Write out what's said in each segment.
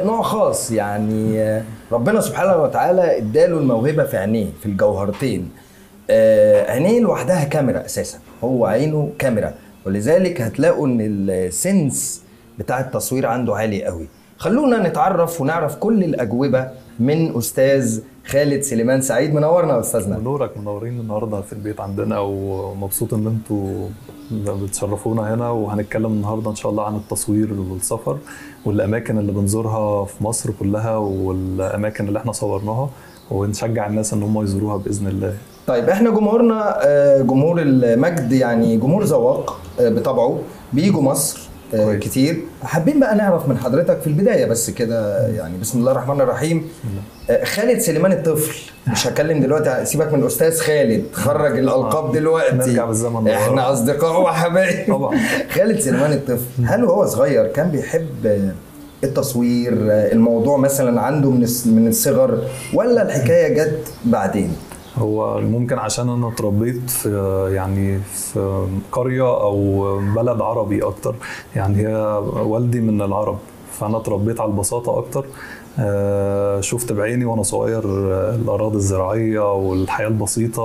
نوع خاص يعني آه، ربنا سبحانه وتعالى اداله الموهبه في عينيه في الجوهرتين آه، عينيه لوحدها كاميرا اساسا هو عينه كاميرا ولذلك هتلاقوا ان السنس بتاع التصوير عنده عالي قوي خلونا نتعرف ونعرف كل الاجوبه من استاذ خالد سليمان سعيد منورنا يا استاذنا منورك منورين النهارده في البيت عندنا ومبسوط ان انتوا بتشرفونا هنا وهنتكلم النهارده ان شاء الله عن التصوير والسفر والاماكن اللي بنزورها في مصر كلها والاماكن اللي احنا صورناها ونشجع الناس ان هم يزوروها باذن الله طيب احنا جمهورنا آه، جمهور المجد يعني جمهور ذواق آه، بطبعه بيجوا مصر آه، كويس. كتير حابين بقى نعرف من حضرتك في البدايه بس كده يعني بسم الله الرحمن الرحيم آه، خالد سليمان الطفل مش هتكلم دلوقتي سيبك من الاستاذ خالد خرج الالقاب دلوقتي نرجع بالزمن لورا. احنا اصدقاء وحبايب طبعا. خالد سليمان الطفل هل وهو صغير كان بيحب آه، التصوير آه، الموضوع مثلا عنده من الس- من الصغر ولا الحكايه جت بعدين هو ممكن عشان انا اتربيت في يعني في قريه او بلد عربي اكتر يعني هي والدي من العرب فانا اتربيت على البساطه اكتر آه، شفت بعيني وانا صغير آه، الاراضي الزراعيه والحياه البسيطه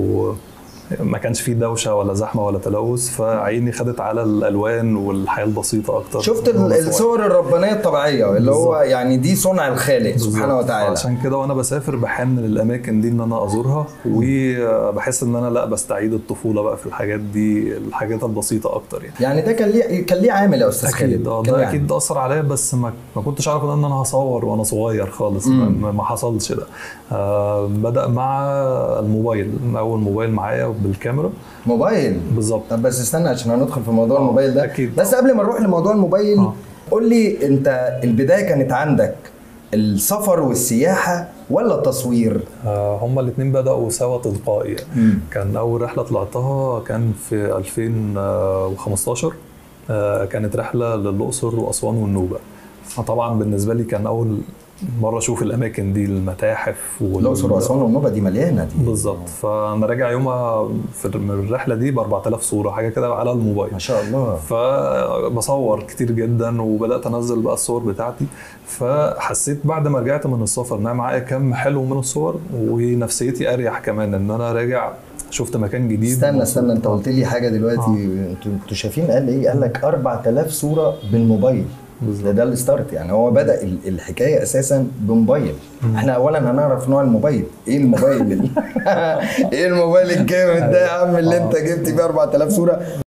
وما كانش فيه دوشه ولا زحمه ولا تلوث فعيني خدت على الالوان والحياه البسيطه اكتر شفت ال- وأنا صغير. الصور الربانيه الطبيعيه اللي هو بالظبط. يعني دي صنع الخالق سبحانه بالظبط. وتعالى عشان كده وانا بسافر بحن للاماكن دي ان انا ازورها وبحس ان انا لا بستعيد الطفوله بقى في الحاجات دي الحاجات البسيطه اكتر يعني يعني ده كان ليه كان ليه عامل يا استاذ خالد اكيد اه كان ليه ده عامل. اكيد اثر عليا بس ما, ما كنتش اعرف ان انا هصور وانا صغير خالص ما, مم. ما- ما حصلش ده آه بدا مع الموبايل اول موبايل معايا بالكاميرا موبايل بالظبط طب بس استنى عشان هندخل في موضوع آه، الموبايل ده أكيد. بس قبل ما نروح لموضوع الموبايل آه. قول لي انت البدايه كانت عندك السفر والسياحه ولا التصوير آه هما الاثنين بداوا سوا تلقائي يعني. مم. كان اول رحله طلعتها كان في 2015 آه، كانت رحله للاقصر واسوان والنوبه فطبعا بالنسبه لي كان اول مره اشوف الاماكن دي المتاحف وال- الاقصر واسوان والنوبه دي مليانه دي بالظبط فانا راجع يومها في من الرحله دي ب 4000 صوره حاجه كده على الموبايل ما شاء الله فبصور كتير جدا وبدات انزل بقى الصور بتاعتي فحسيت بعد ما رجعت من السفر ان انا معايا كم حلو من الصور ونفسيتي اريح كمان ان انا راجع شفت مكان جديد استنى استنى انت قلت لي حاجه دلوقتي انتوا انتوا شايفين قال ايه قال لك 4000 صوره بالموبايل ده ده الستارت يعني هو بدا ال- الحكايه اساسا بموبايل احنا اولا هنعرف نوع الموبايل ايه الموبايل ال- ايه الموبايل الجامد ده يا عم اللي انت جبت بيه 4000 صوره